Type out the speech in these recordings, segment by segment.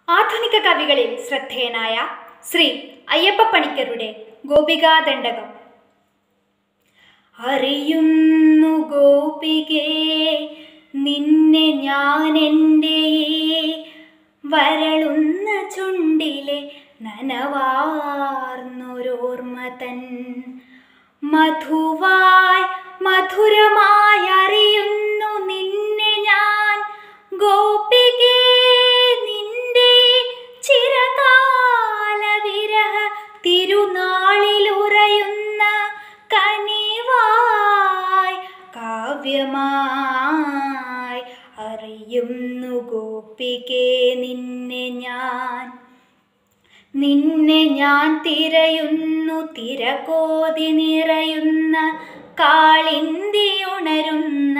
ആധുനിക കവികളിൽ ശ്രദ്ധേയനായ ശ്രീ അയ്യപ്പ പണിക്കരുടെ ഗോപികാദണ്ഡകം അറിയുന്നു ഗോപികേ നിന്നെ ഞാൻ എൻ്റെ വരളുന്ന ചുണ്ടിലെ നനവാർന്നൊരോർമ്മ തൻ മധുവായി മധുരമായി അറിയുന്നു നിന്നെ ഞാൻ ഗോപികേ നിന്റെ ചിരകാല വിരഹ തിരുനാളിലുറയുന്ന കനിവായി കാവ്യമായി അറിയുന്നു ഗോപികേ നിന്നെ ഞാൻ നിന്നെ ഞാൻ തിരയുന്നു തിരകോതി നിറയുന്ന കാളിന്തി ഉണരുന്ന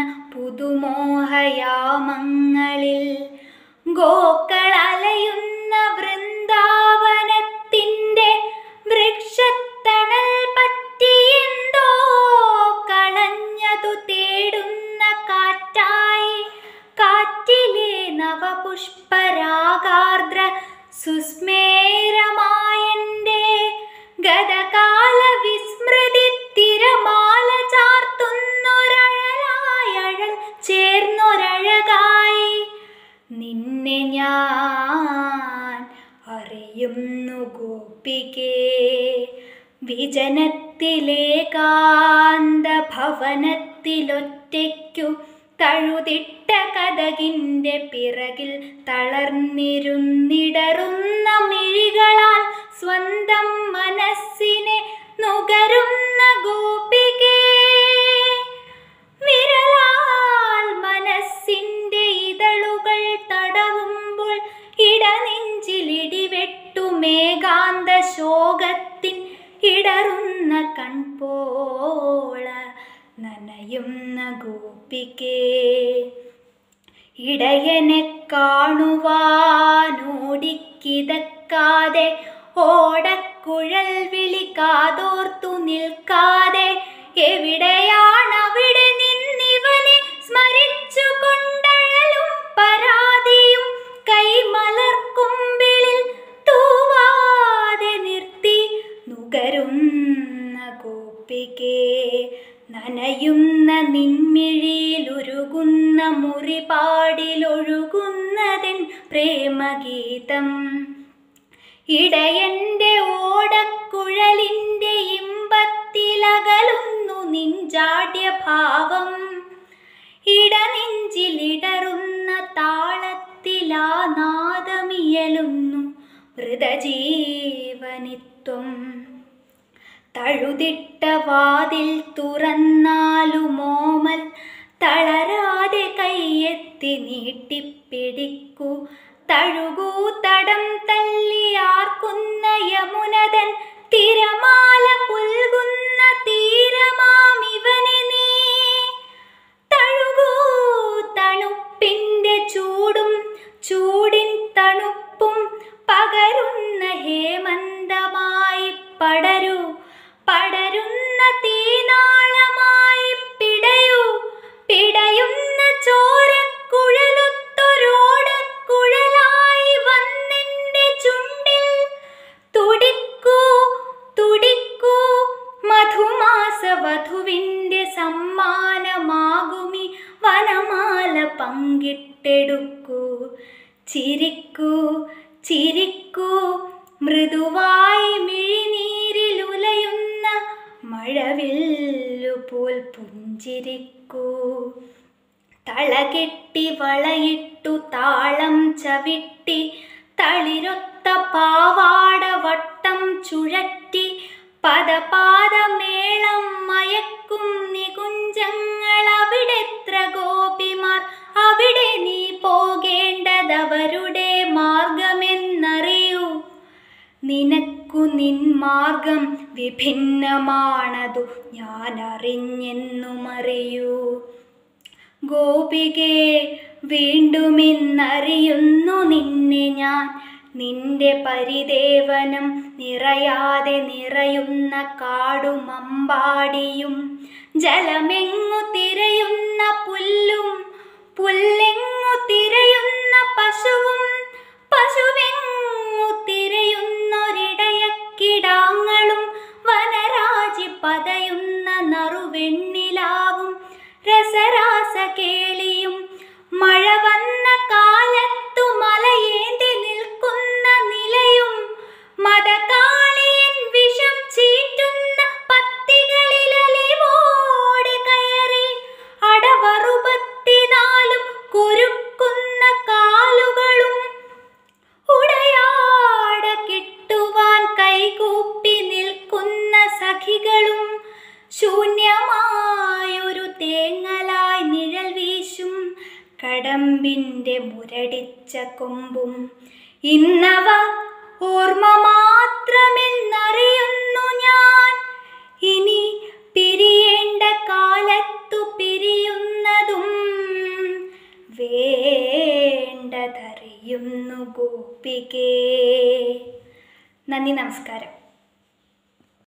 പുതുമോഹയാമങ്ങളിൽ ഗോക്കൾ അലയുന്ന വൃന്ദാവനത്തിൻ്റെ വൃക്ഷത്തണൽ പറ്റിയെന്തോ കളഞ്ഞതു തേടുന്ന കാറ്റായി കാറ്റിലെ നവപുഷ്പരാഗാർദ്ര സുസ്മേരമായന്റെ ഗതകാല വിസ്മൃതി തിരമാല ചാർത്തുന്നൊരഴലായഴൽ ചേർന്നൊരഴകായി നിന്നെ ഞാൻ അറിയുന്നു ഗോപികേ വിജനത്തിലേകാന്ത ഭവനത്തിലൊറ്റയ്ക്കു തഴുതിട്ട കഥകിൻ്റെ പിറകിൽ തളർന്നിരുന്നിടറുന്ന മിഴികളാൽ സ്വന്തം മനസ്സിനെ നുകരുന്ന ഗോപികേ വിരലാൽ മനസ്സിൻ്റെ ഇതളുകൾ തടവുമ്പോൾ ഇടനെഞ്ചിലിടിവെട്ടു മേഘാന്ത ശോകത്തിൻ ഇടറുന്ന കൺപോള നനയുന്ന ഗോപികേ ഇടയനെ കാണുവാനോടിക്കിതക്കാതെ ഓടക്കുഴൽ വിളി കാതോർത്തു നിൽക്കാതെ എവിടെയാണവിടെ നിന്നിവനെ സ്മരിച്ചു കൊണ്ടഴലും പരാതിയും കൈമലർക്കുമ്പിളിൽ തൂവാതെ നിർത്തി നുകരുന്ന ഗോപികേ നനയുന്ന നിൻമിഴിയിലുരുകുന്ന മുറിപാടിലൊഴുകുന്നതൻ പ്രേമഗീതം ഇടയന്റെ ഓടക്കുഴലിൻ്റെ ഇമ്പത്തിലകലുന്നു നിഞ്ചാട്യ ഭാവം ഇടനെഞ്ചിലിടറുന്ന താളത്തിലാ നാദമിയലുന്നു മൃതജീവനിത്വം തഴുതിട്ട വാതിൽ തുറന്നാലുമോമൽ തളരാതെ കൈയെത്തി നീട്ടിപ്പിടിക്കൂ തഴുകൂ തടം തല്ലിയാർക്കുന്ന യമുനതൻ തിരമാല പുൽകുന്ന തീരമാമിവനെ നീ തഴുകൂ തണുപ്പിൻ്റെ ചൂടും ചൂടിൻ തണുപ്പും പകരുന്ന ഹേമന്തമായി പടരൂ പടരുന്ന തീനാളമായി പിടയൂ പിടയുന്ന ചോരക്കുഴലൊത്തൊരോടക്കുഴലായി വന്നെൻ്റെ ചുണ്ടിൽ തുടിക്കൂ തുടിക്കൂ മധുമാസ വധുവിൻ്റെ സമ്മാനമാകുമി വനമാല പങ്കിട്ടെടുക്കൂ ചിരിക്കൂ ചിരിക്കൂ മൃദുവായി മിഴിനീരിലുലയുന്ന മഴവില്ലുപോൽ പുഞ്ചിരിക്കൂ തളകെട്ടി വളയിട്ടു താളം ചവിട്ടി തളിരൊത്ത പാവാട വട്ടം ചുഴറ്റി പദപാദമേളം മയക്കും നികുഞ്ചങ്ങൾ അവിടെത്ര ഗോപിമാർ അവിടെ നീ പോകേണ്ടതവരുടെ മാർഗമെന്നറിയൂ നിനക്കു നിൻ മാർഗം വിഭിന്നമാണതു ഞാൻ അറിഞ്ഞെന്നുമറിയൂ ഗോപികേ വീണ്ടുമിന്നറിയുന്നു നിന്നെ ഞാൻ നിന്റെ പരിദേവനം നിറയാതെ നിറയുന്ന കാടുമമ്പാടിയും ജലമെങ്ങു തിരയുന്ന പുല്ലും പുല്ലെങ്ങു തിരയുന്ന പശുവും പശുവെങ്ങു കൊമ്പും ഇന്നവ ഓർമ്മ മാത്രമെന്നറിയുന്നു ഞാൻ ഇനി പിരിയേണ്ട കാലത്തു പിരിയുന്നതും വേണ്ടതറിയുന്നു ഗോപികേ നന്ദി നമസ്കാരം